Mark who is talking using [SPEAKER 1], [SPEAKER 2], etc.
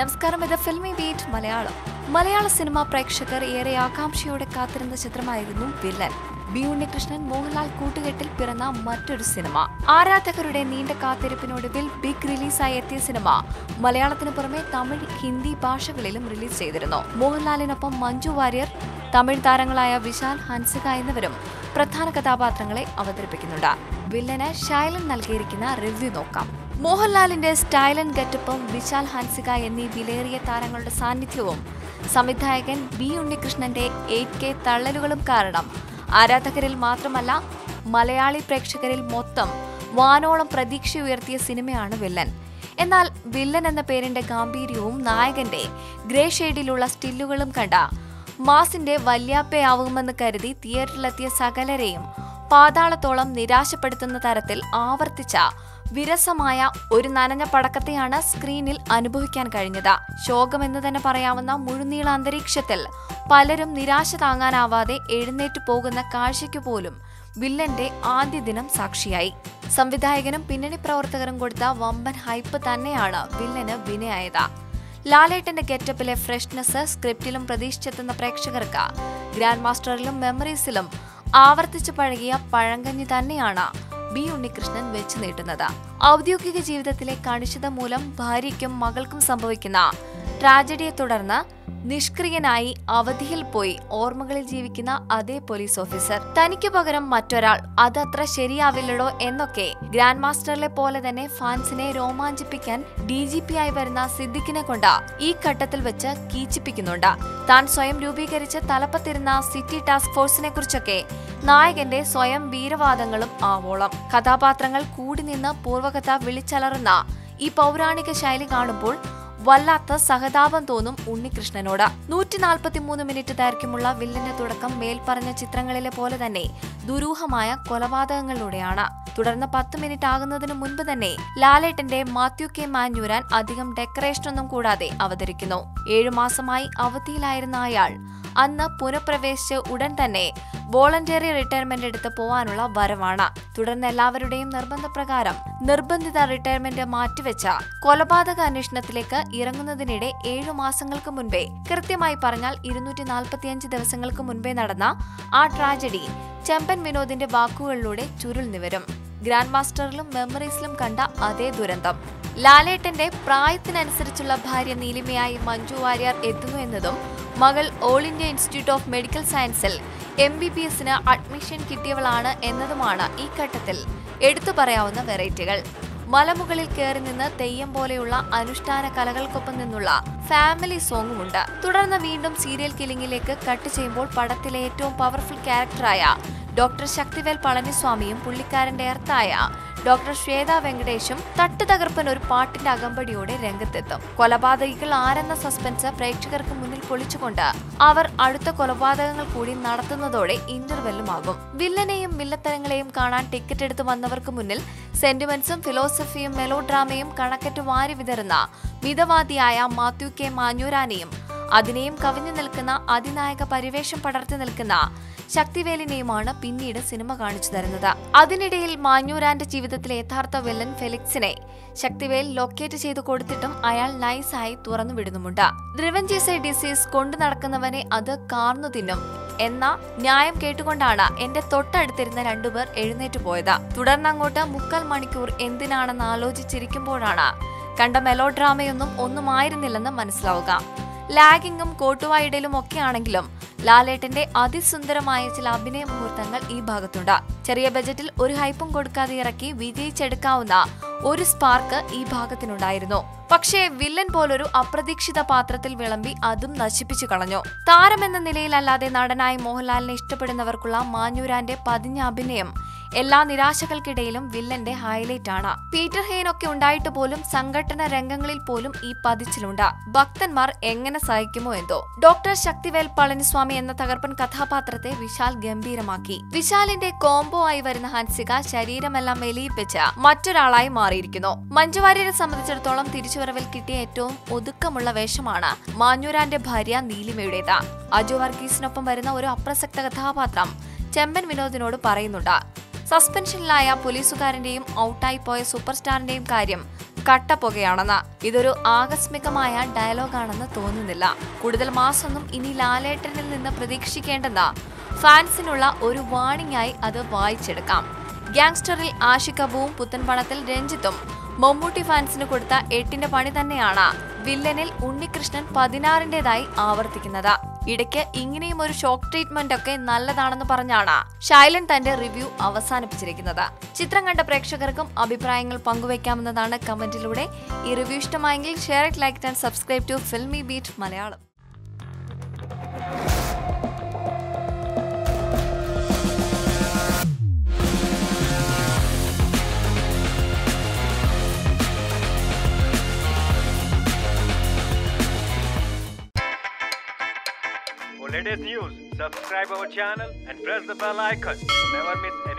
[SPEAKER 1] നമസ്കാരം ഇത് filmy Filmibeat Malayalam മലയാള സിനിമാ പ്രേക്ഷകർ ഏറെ ആകാംക്ഷയോടെ കാത്തിരുന്ന ചിത്രമായിരുന്നു വില്ലൻ ബി ഉണ്ണികൃഷ്ണൻ മോഹൻലാൽ കൂട്ടുകെട്ടിൽ പിറന്ന മറ്റൊരു സിനിമ ആരാധകരുടെ നീണ്ട കാത്തിരിപ്പിനൊടുവിൽ ബിഗ് റിലീസായി എത്തിയ സിനിമ മലയാളത്തിന് പുറമെ തമിഴ് ഹിന്ദി ഭാഷകളിലും റിലീസ് ചെയ്തിരുന്നു മോഹൻലാലിനൊപ്പം മഞ്ജു വാര്യർ തമിഴ് താരങ്ങളായ വിശാൽ ഹൻസിക എന്നിവരും പ്രധാന കഥാപാത്രങ്ങളെ അവതരിപ്പിക്കുന്നുണ്ട് വില്ലന് ശൈലൻ നൽകിയിരിക്കുന്ന റിവ്യൂ നോക്കാം മോഹൻലാലിന്റെ സ്റ്റൈലൻ ഗെറ്റപ്പും വിശാൽ ഹൻസിക എന്നീ വിലയേറിയ താരങ്ങളുടെ സാന്നിധ്യവും സംവിധായകൻ ബി ഉണ്ണികൃഷ്ണന്റെ എയ്റ്റ് കെ തള്ളലുകളും കാരണം ആരാധകരിൽ മാത്രമല്ല മലയാളി പ്രേക്ഷകരിൽ മൊത്തം വാനോളം പ്രതീക്ഷ ഉയർത്തിയ സിനിമയാണ് വില്ലൻ എന്നാൽ വില്ലൻ എന്ന പേരിന്റെ ഗാംഭീര്യവും നായകന്റെ ഗ്രേ ഷെയ്ഡിലുള്ള സ്റ്റില്ലുകളും കണ്ട മാസിന്റെ വല്യാപ്പയാവുമെന്ന് കരുതി തിയേറ്ററിലെത്തിയ സകലരെയും പാതാളത്തോളം നിരാശപ്പെടുത്തുന്ന തരത്തിൽ ആവർത്തിച്ച വിരസമായ ഒരു നനഞ്ഞ പടക്കത്തെയാണ് സ്ക്രീനിൽ അനുഭവിക്കാൻ കഴിഞ്ഞത് ശോകമെന്ന് തന്നെ പറയാവുന്ന മുഴുനീള അന്തരീക്ഷത്തിൽ പലരും നിരാശ താങ്ങാനാവാതെ എഴുന്നേറ്റ് പോകുന്ന കാഴ്ചയ്ക്കു പോലും വില്ലന്റെ ആദ്യ ദിനം സാക്ഷിയായി സംവിധായകനും പിന്നണി പ്രവർത്തകരും കൊടുത്ത വമ്പൻ ഹൈപ്പ് തന്നെയാണ് വില്ലന് വിനയായത് ലാലേട്ടന്റെ ഗെറ്റപ്പിലെ ഫ്രഷ്നെസ് സ്ക്രിപ്റ്റിലും പ്രതീക്ഷിച്ചെത്തുന്ന പ്രേക്ഷകർക്ക് ഗ്രാൻഡ് മാസ്റ്ററിലും മെമ്മറീസിലും ആവർത്തിച്ചു പഴകിയ പഴങ്കഞ്ഞി തന്നെയാണ് ബി ഉണ്ണികൃഷ്ണൻ വെച്ചു നീട്ടുന്നത് ഔദ്യോഗിക ജീവിതത്തിലെ കണിശത മൂലം ഭാര്യയ്ക്കും മകൾക്കും സംഭവിക്കുന്ന ട്രാജഡിയെ തുടർന്ന് നിഷ്ക്രിയനായി അവധിയിൽ പോയി ഓർമ്മകളിൽ ജീവിക്കുന്ന അതേ പോലീസ് ഓഫീസർ തനിക്ക് പകരം മറ്റൊരാൾ അതത്ര ശരിയാവില്ലടോ എന്നൊക്കെ ഗ്രാൻഡ് മാസ്റ്ററിലെ പോലെ തന്നെ ഫാൻസിനെ രോമാഞ്ചിപ്പിക്കാൻ ഡി ജി പി ആയി വരുന്ന സിദ്ദിഖിനെ കൊണ്ട് ഈ ഘട്ടത്തിൽ വെച്ച് കീച്ചിപ്പിക്കുന്നുണ്ട് താൻ സ്വയം രൂപീകരിച്ച് തലപ്പത്തിരുന്ന സിറ്റി ടാസ്ക് ഫോഴ്സിനെ കുറിച്ചൊക്കെ നായകന്റെ സ്വയം വീരവാദങ്ങളും ആവോളം കഥാപാത്രങ്ങൾ കൂടി നിന്ന് പൂർവകഥ വിളിച്ചലറുന്ന ഈ പൗരാണിക ശൈലി കാണുമ്പോൾ വല്ലാത്ത സഹതാപം തോന്നും ഉണ്ണികൃഷ്ണനോട് നൂറ്റി നാൽപ്പത്തി മൂന്ന് മിനിറ്റ് ദൈർഘ്യമുള്ള വില്ലന്റെ തുടക്കം മേൽപ്പറഞ്ഞ ചിത്രങ്ങളിലെ പോലെ തന്നെ ദുരൂഹമായ കൊലപാതകങ്ങളിലൂടെയാണ് തുടർന്ന് പത്ത് മിനിറ്റ് ആകുന്നതിന് മുൻപ് തന്നെ ലാലേട്ടന്റെ മാത്യു കെ മാഞ്ഞൂരാൻ അധികം ഡെക്കറേഷനൊന്നും കൂടാതെ അവതരിക്കുന്നു ഏഴു മാസമായി അവധിയിലായിരുന്ന അയാൾ അന്ന് പുനഃപ്രവേശിച്ച് ഉടൻ തന്നെ വോളണ്ടിയറി റിട്ടയർമെന്റ് എടുത്ത് പോവാനുള്ള വരവാണ് തുടർന്ന് എല്ലാവരുടെയും നിർബന്ധപ്രകാരം നിർബന്ധിത റിട്ടയർമെന്റ് മാറ്റിവെച്ച കൊലപാതക അന്വേഷണത്തിലേക്ക് ഇറങ്ങുന്നതിനിടെ ഏഴു മാസങ്ങൾക്ക് മുൻപേ കൃത്യമായി പറഞ്ഞാൽ ഇരുന്നൂറ്റി നാൽപ്പത്തിയഞ്ച് ദിവസങ്ങൾക്ക് മുൻപേ നടന്ന ആ ട്രാജഡി ചെമ്പൻ വിനോദിന്റെ വാക്കുകളിലൂടെ ചുരുൾ നിവരും ഗ്രാൻഡ് മാസ്റ്ററിലും മെമ്മറീസിലും കണ്ട അതേ ദുരന്തം ലാലേട്ടന്റെ പ്രായത്തിനനുസരിച്ചുള്ള ഭാര്യ നീലിമയായി മഞ്ജു വാര്യർ എത്തുന്നു എന്നതും മകൾ all India Institute of medical സയൻസിൽ എം ബി ബി എസിന് അഡ്മിഷൻ കിട്ടിയവളാണ് എന്നതുമാണ് ഈ ഘട്ടത്തിൽ എടുത്തു പറയാവുന്ന വെറൈറ്റികൾ മലമുകളിൽ കയറി നിന്ന് തെയ്യം പോലെയുള്ള അനുഷ്ഠാന കലകൾക്കൊപ്പം നിന്നുള്ള ഫാമിലി സോങ്ങുമുണ്ട് തുടർന്ന് വീണ്ടും സീരിയൽ കില്ലിംഗിലേക്ക് കട്ട് ചെയ്യുമ്പോൾ പടത്തിലെ ഏറ്റവും പവർഫുൾ ക്യാരക്ടറായ ഡോക്ടർ ശക്തിവേൽ പളനിസ്വാമിയും പുള്ളിക്കാരന്റെ എർത്തായ ഡോക്ടർ ശ്വേത വെങ്കടേഷും തട്ട് തകർപ്പൻ ഒരു പാട്ടിന്റെ അകമ്പടിയോടെ രംഗത്തെത്തും കൊലപാതകികൾ ആരെന്ന സസ്പെൻസ് പ്രേക്ഷകർക്ക് മുന്നിൽ പൊളിച്ചുകൊണ്ട് അവർ അടുത്ത കൊലപാതകങ്ങൾ കൂടി നടത്തുന്നതോടെ ഇന്റർവെല്ലുമാകും വില്ലനെയും വില്ലത്തരങ്ങളെയും കാണാൻ ടിക്കറ്റ് എടുത്ത് വന്നവർക്ക് മുന്നിൽ സെന്റിമെന്റ്സും ഫിലോസഫിയും മെലോ ഡ്രാമയും കണക്കറ്റ് വാരി വിതറുന്ന മിതവാദിയായ മാത്യു കെ മാഞ്ഞൂരാനെയും അതിനെയും കവിഞ്ഞു നിൽക്കുന്ന അതിനായക പരിവേഷം പടർത്തി നിൽക്കുന്ന ശക്തിവേലിനെയുമാണ് പിന്നീട് സിനിമ കാണിച്ചു തരുന്നത് അതിനിടയിൽ മാഞ്ഞൂരാന്റെ ജീവിതത്തിലെ യഥാർത്ഥ വില്ലൻ ഫെലിക്സിനെ ശക്തിവേൽ ലൊക്കേറ്റ് ചെയ്തു കൊടുത്തിട്ടും അയാൾ നൈസായി തുറന്നു വിടുന്നുമുണ്ട് റിവഞ്ചീസൈ ഡിസീസ് കൊണ്ടു നടക്കുന്നവനെ അത് കാർന്നു തിന്നും എന്ന ന്യായം കേട്ടുകൊണ്ടാണ് എന്റെ തൊട്ടടുത്തിരുന്ന രണ്ടുപേർ എഴുന്നേറ്റ് പോയത് തുടർന്ന് അങ്ങോട്ട് മുക്കാൽ മണിക്കൂർ എന്തിനാണെന്ന് ആലോചിച്ചിരിക്കുമ്പോഴാണ് കണ്ട മെലോ ഡ്രാമയൊന്നും ഒന്നുമായിരുന്നില്ലെന്ന് മനസ്സിലാവുക ലാഗിങ്ങും കോട്ടുവായിടലും ഒക്കെ ആണെങ്കിലും ലാലേട്ടന്റെ അതിസുന്ദരമായ ചില അഭിനയ മുഹൂർത്തങ്ങൾ ഈ ഭാഗത്തുണ്ട് ചെറിയ ബജറ്റിൽ ഒരു ഹൈപ്പും കൊടുക്കാതെ ഇറക്കി വിജയിച്ചെടുക്കാവുന്ന ഒരു സ്പാർക്ക് ഈ ഭാഗത്തിനുണ്ടായിരുന്നു പക്ഷേ വില്ലൻ പോലൊരു അപ്രതീക്ഷിത പാത്രത്തിൽ വിളമ്പി അതും നശിപ്പിച്ചു കളഞ്ഞു താരമെന്ന നിലയിലല്ലാതെ നടനായി മോഹൻലാലിനെ ഇഷ്ടപ്പെടുന്നവർക്കുള്ള മാഞ്ഞൂരാന്റെ പതിഞ്ഞ അഭിനയം എല്ലാ നിരാശകൾക്കിടയിലും വില്ലന്റെ ഹൈലൈറ്റ് ആണ് പീറ്റർ ഹെയ്ൻ ഒക്കെ ഉണ്ടായിട്ട് പോലും സംഘടന രംഗങ്ങളിൽ പോലും ഈ പതിച്ചിലുണ്ട് ഭക്തന്മാർ എങ്ങനെ സഹിക്കുമോ എന്തോ ഡോക്ടർ ശക്തിവേൽ പളനിസ്വാമി എന്ന തകർപ്പൻ കഥാപാത്രത്തെ വിശാൽ ഗംഭീരമാക്കി വിശാലിന്റെ കോംബോ ആയി വരുന്ന ഹൻസിക ശരീരമെല്ലാം മെലിയിപ്പിച്ച് മറ്റൊരാളായി മാറിയിരിക്കുന്നു മഞ്ജുവാര്യരെ സംബന്ധിച്ചിടത്തോളം തിരിച്ചുവരവിൽ കിട്ടിയ ഏറ്റവും ഒതുക്കമുള്ള വേഷമാണ് മാഞ്ഞൂരാന്റെ ഭാര്യ നീലിമയുടേത് അജു വർഗീസിനൊപ്പം വരുന്ന ഒരു അപ്രസക്ത കഥാപാത്രം ചെമ്പൻ വിനോദിനോട് പറയുന്നുണ്ട് സസ്പെൻഷനിലായ പോലീസുകാരന്റെയും ഔട്ടായി പോയ സൂപ്പർ സ്റ്റാറിന്റെയും കാര്യം കട്ടപ്പുകയാണെന്ന് ഇതൊരു ആകസ്മികമായ ഡയലോഗാണെന്ന് തോന്നുന്നില്ല കൂടുതൽ മാസമൊന്നും ഇനി ലാലേട്ടനിൽ നിന്ന് പ്രതീക്ഷിക്കേണ്ടെന്ന് ഫാൻസിനുള്ള ഒരു വാണിംഗ് ആയി അത് വായിച്ചെടുക്കാം ഗ്യാങ്സ്റ്ററിൽ ആഷിക് അബുവും പുത്തൻപണത്തിൽ രഞ്ജിത്തും മമ്മൂട്ടി ഫാൻസിന് കൊടുത്ത എട്ടിന്റെ പണി തന്നെയാണ് വില്ലനിൽ ഉണ്ണികൃഷ്ണൻ പതിനാറിന്റേതായി ആവർത്തിക്കുന്നത് ഇടയ്ക്ക് ഇങ്ങനെയും ഒരു ഷോക്ക് ട്രീറ്റ്മെന്റ് ഒക്കെ നല്ലതാണെന്ന് പറഞ്ഞാണ് ശൈലൻ തന്റെ റിവ്യൂ അവസാനിപ്പിച്ചിരിക്കുന്നത് ചിത്രം കണ്ട പ്രേക്ഷകർക്കും അഭിപ്രായങ്ങൾ പങ്കുവയ്ക്കാവുന്നതാണ് കമന്റിലൂടെ ഈ റിവ്യൂ ഇഷ്ടമായെങ്കിൽ share it like and subscribe to Filmibeat Malayalam
[SPEAKER 2] For latest news, subscribe our channel and press the bell icon to never miss